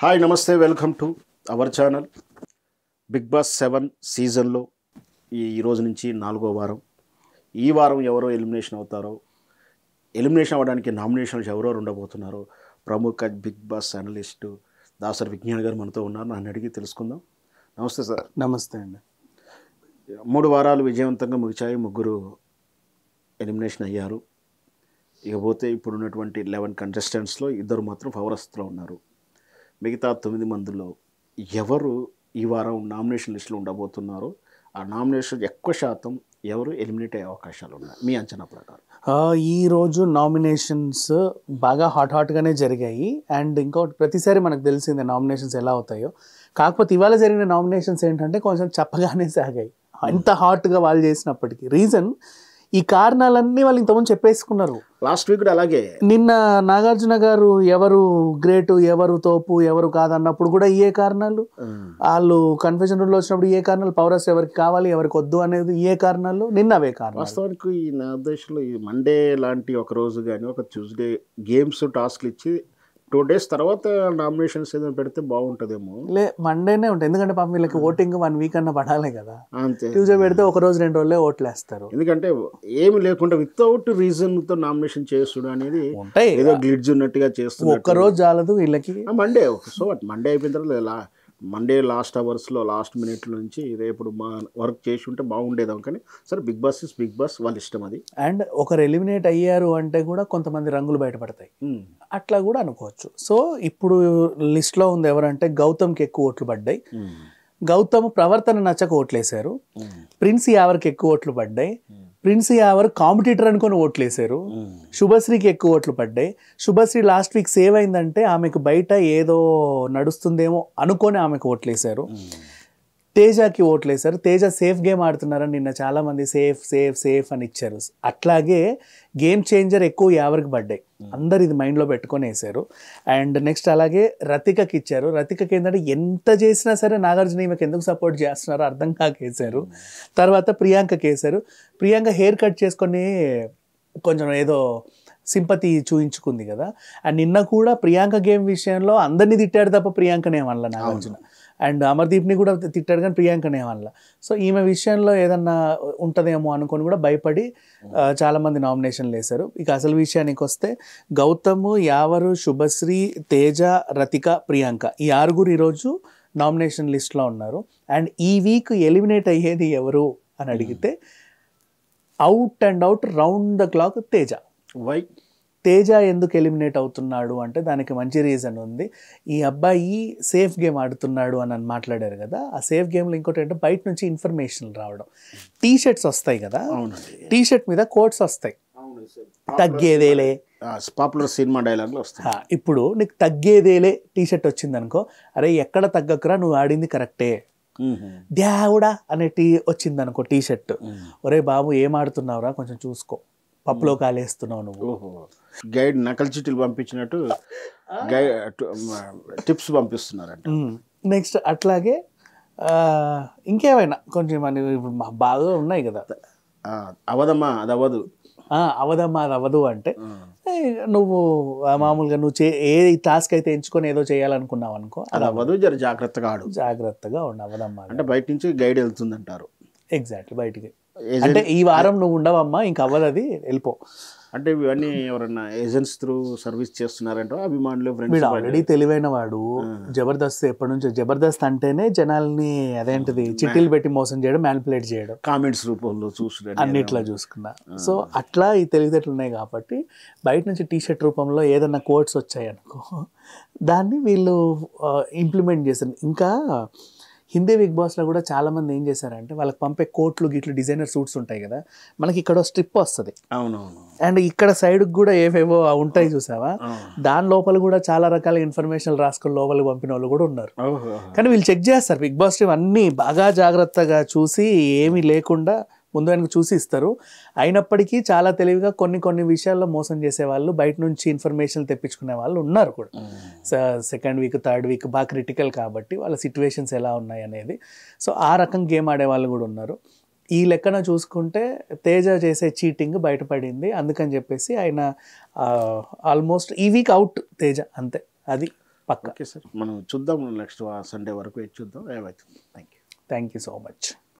hi నమస్తే welcome to our channel Bigg Boss seven సీజన్లో ఈ ఈ రోజు నుంచి నాలుగో వారం ఈ వారం ఎవరో ఎలిమినేషన్ అవుతారో ఎలిమినేషన్ అవ్వడానికి నామినేషన్స్ ఎవరెవరు ఉండబోతున్నారో ప్రముఖ Bigg Boss analyst Dasari Vignan garu మనతో ఉన్నారు నన్ను అడిగి తెలుసుకుందాం నమస్తే సార్ నమస్తే అండి మూడు వారాలు విజయవంతంగా ముగిచాయి ముగ్గురు ఎలిమినేషన్ అయ్యారు ఇకపోతే ఇప్పుడు ఉన్నటువంటి లెవెన్ కంటెస్టెంట్స్లో ఇద్దరు మాత్రం ఫవరస్త్లో ఉన్నారు మిగతా తొమ్మిది మందిలో ఎవరు ఈ వారం నామినేషన్ లిస్టులో ఉండబోతున్నారో ఆ నామినేషన్ ఎక్కువ శాతం ఎవరు ఎలిమినేట్ అయ్యే అవకాశాలు ఉన్నాయి మీ అంచనా ప్రకారం ఆ, ఈ రోజు నామినేషన్స్ బాగా హాట్ హాట్గానే జరిగాయి అండ్ ఇంకోటి ప్రతిసారి మనకు తెలిసిందే నామినేషన్స్ ఎలా అవుతాయో కాకపోతే ఇవాళ జరిగిన నామినేషన్స్ ఏంటంటే కొంచెం చెప్పగానే సాగాయి అంత హాట్గా వాళ్ళు చేసినప్పటికీ రీజన్ ఈ కారణాలన్నీ వాళ్ళు ఇంతకుముందు చెప్పేసుకున్నారు లాస్ట్ వీక్ కూడా అలాగే నిన్న నాగార్జున గారు ఎవరు గ్రేటు ఎవరు తోపు ఎవరు కాదన్నప్పుడు కూడా ఏ కారణాలు వాళ్ళు కన్ఫ్యూజన్ రూమ్లో వచ్చినప్పుడు ఏ కారణాలు పౌరస్ ఎవరికి కావాలి ఎవరికి వద్దు అనేది ఏ కారణాలు నిన్న అవే కారణాలు వాస్తవానికి ఈ నా ఉద్దేశంలో ఈ మండే లాంటి ఒక రోజు కానీ ఒక ట్యూస్డే గేమ్స్ టాస్క్లు ఇచ్చి టూ డేస్ తర్వాత నామినేషన్స్ ఏదైనా పెడితే బాగుంటుందేమో లే మండేనే ఉంటుంది ఎందుకంటే పాపం వీళ్ళకి ఓటింగ్ వన్ వీక్ అన్న పడాలి కదా అంతే ట్యూస్డే పెడితే ఒక రోజు రెండు రోజులే ఓట్లు వేస్తారు ఎందుకంటే ఏమి లేకుండా వితౌట్ రీజన్ తో నామినేషన్ చేసుడు అనేది ఉంటాయి ఏదో గ్లిడ్జ్ ఉన్నట్టుగా చేస్తున్నారు ఒక్క రోజు చాలదు వీళ్ళకి మండే సో మండే అయిపోయిన తర్వాత లా మండే లాస్ట్ అవర్స్ లో లాస్ట్ మినిట్ నుంచి రేపు మా వర్క్ చేసి ఉంటే బాగుండేదాం కానీ సరే Bigg Boss is Bigg Boss వాళ్ళ ఇష్టం అది అండ్ ఒకరు ఎలిమినేట్ అయ్యారు అంటే కూడా కొంతమంది రంగులు బయటపడతాయి అట్లా కూడా అనుకోవచ్చు సో ఇప్పుడు లిస్ట్లో ఉంది ఎవరంటే గౌతమ్కి ఎక్కువ ఓట్లు పడ్డాయి గౌతమ్ ప్రవర్తన నచ్చక ఓట్లేశారు ప్రిన్స్ యావర్కి ఎక్కువ ఓట్లు పడ్డాయి ప్రిన్స్ యావర్ కాంపిటీటర్ అనుకొని ఓట్లేశారు శుభశ్రీకి ఎక్కువ ఓట్లు పడ్డాయి శుభశ్రీ లాస్ట్ వీక్ సేవ్ అయిందంటే ఆమెకు బయట ఏదో నడుస్తుందేమో అనుకొని ఆమెకు ఓట్లేశారు తేజకి ఓట్లేశారు తేజ సేఫ్ గేమ్ ఆడుతున్నారని నిన్న చాలా మంది సేఫ్ సేఫ్ సేఫ్ అని ఇచ్చారు అట్లాగే గేమ్ చేంజర్ ఎక్కువ యావరికి పడ్డాయి అందరు ఇది మైండ్లో పెట్టుకొని వేశారు అండ్ నెక్స్ట్ అలాగే రతికకి ఇచ్చారు రతికకి ఏంటంటే ఎంత చేసినా సరే నాగార్జున ఈమెకి ఎందుకు సపోర్ట్ చేస్తున్నారో అర్థం కాక వేశారు తర్వాత ప్రియాంకకి వేశారు ప్రియాంక హెయిర్ కట్ చేసుకొని కొంచెం ఏదో సింపతి చూయించుకుంది కదా అండ్ నిన్న కూడా ప్రియాంక గేమ్ విషయంలో అందరినీ తిట్టాడు తప్ప ప్రియాంకనే వల్ల నాగార్జున అండ్ అమర్దీప్ని కూడా తిట్టాడు కానీ ప్రియాంకనే వల్ల సో ఈమె విషయంలో ఏదన్నా ఉంటుందేమో అనుకొని కూడా భయపడి ఆ, చాలా మంది నామినేషన్లు వేశారు ఇక అసలు విషయానికి వస్తే గౌతమ్ యావరు శుభశ్రీ తేజ రతిక ప్రియాంక ఈ ఆరుగురు ఈరోజు నామినేషన్ లిస్ట్లో ఉన్నారు అండ్ ఈ వీక్ ఎలిమినేట్ అయ్యేది ఎవరు అని అడిగితే out and out round the clock Teja why Teja ఎందుకు ఎలిమినేట్ అవుతున్నాడు అంటే దానికి మంచి రీజన్ ఉంది ఈ అబ్బాయి సేఫ్ గేమ్ ఆడుతున్నాడు అని అని మాట్లాడారు కదా ఆ సేఫ్ గేమ్లో ఇంకోటి ఏంటంటే బయట నుంచి ఇన్ఫర్మేషన్ రావడం టీ షర్ట్స్ వస్తాయి కదా అవునండి టీ షర్ట్ మీద కోట్స్ వస్తాయి తగ్గేదేలే పాపులర్ సినిమా డైలాగ్లో వస్తాయి ఆ, ఇప్పుడు నీకు తగ్గేదేలే టీ షర్ట్ వచ్చింది అనుకో అరే ఎక్కడ తగ్గకురా నువ్వు ఆడింది కరెక్టే దేవుడా అనే టీ వచ్చింది అనుకో టీ షర్ట్ ఒరే బాబు ఏం ఆడుతున్నావురా కొంచెం చూసుకో పప్పులో కాలేస్తున్నావు నువ్వు ఓహో గైడ్ నకల్ చిట్టీలు పంపించినట్టు గైడ్ టిప్స్ పంపిస్తున్నారంట నెక్స్ట్ అట్లాగే ఆ, ఇంకేమైనా కొంచెం మన ఇప్పుడు మా- బాగా ఉన్నాయి కదా ఆ, అవదమ్మా అది అవ్వదు ఆ, అవదమ్మా అది అవ్వదు అంటే ఏ, నువ్వు ఆ, మామూలుగా నువ్వు చే ఏ టాస్క్ అయితే ఎంచుకొని ఏదో చేయాలనుకున్నావు అనుకో అది అవ్వదు జర జాగ్రత్తగా ఆడు జాగ్రత్తగా ఉండు అవదమ్మా అంటే బయట నుంచి గైడ్ వెళ్తుందంటారు ఎగ్జాక్ట్లీ బయటికి ఏజెంట్ అంటే ఈ వారం నువ్వు ఉండవమ్మా ఇంక అవ్వదు అది వెళ్ళిపో అంటే ఇవన్నీ ఎవరన్నా ఏజెంట్స్ త్రూ సర్వీస్ చేస్తున్నారంట అభిమానులు వీడు ఫ్రెండ్స్ ఆల్రెడీ తెలివైన వాడు జబర్దస్త్ ఎప్పటి నుంచో జబర్దస్త్ అంటేనే జనాల్ని అదేంటిది చిట్టీలు పెట్టి మోసం చేయడం మ్యానిపులేట్ చేయడం కామెంట్స్ రూపంలో చూసుడు అన్నిట్లో చూసుకున్నా సో అట్లా ఈ తెలివితేటలు ఉన్నాయి కాబట్టి బయట నుంచి టీ షర్ట్ రూపంలో ఏదన్నా కోట్స్ వచ్చాయి అనుకో దాన్ని వీళ్ళు ఇంప్లిమెంట్ చేశారు ఇంకా హిందీ బిగ్ బాస్లో కూడా చాలా మంది ఏం చేశారంటే వాళ్ళకి పంపే కోట్లు గిట్లు డిజైనర్ సూట్స్ ఉంటాయి కదా మనకి ఇక్కడ స్ట్రిప్ వస్తుంది అవునవును అండ్ ఇక్కడ సైడ్కి కూడా ఏవేవో ఉంటాయి చూసావా దాని లోపల కూడా చాలా రకాల ఇన్ఫర్మేషన్ రాసుకొని లోపలికి పంపిన వాళ్ళు కూడా ఉన్నారు ఓహో కానీ వీళ్ళు చెక్ చేస్తారు బిగ్ బాస్ టీం అన్నీ బాగా జాగ్రత్తగా చూసి ఏమీ లేకుండా ముందు వెనక చూసి ఇస్తారు అయినప్పటికీ చాలా తెలివిగా కొన్ని కొన్ని విషయాల్లో మోసం చేసే వాళ్ళు బయట నుంచి ఇన్ఫర్మేషన్ తెప్పించుకునే వాళ్ళు ఉన్నారు కూడా సెకండ్ వీక్ థర్డ్ వీక్ బాగా క్రిటికల్ కాబట్టి వాళ్ళ సిచ్యువేషన్స్ ఎలా ఉన్నాయి అనేది సో ఆ రకం గేమ్ ఆడే వాళ్ళు కూడా ఉన్నారు ఈ లెక్కన చూసుకుంటే తేజ చేసే చీటింగ్ బయటపడింది అందుకని చెప్పేసి ఆయన ఆల్మోస్ట్ ఈ వీక్ అవుట్ తేజ అంతే అది పక్క ఓకే సార్ మనం చూద్దాం నెక్స్ట్ సండే వరకు వెయిట్ చూద్దాం ఏమవుతుంది thank you thank you so much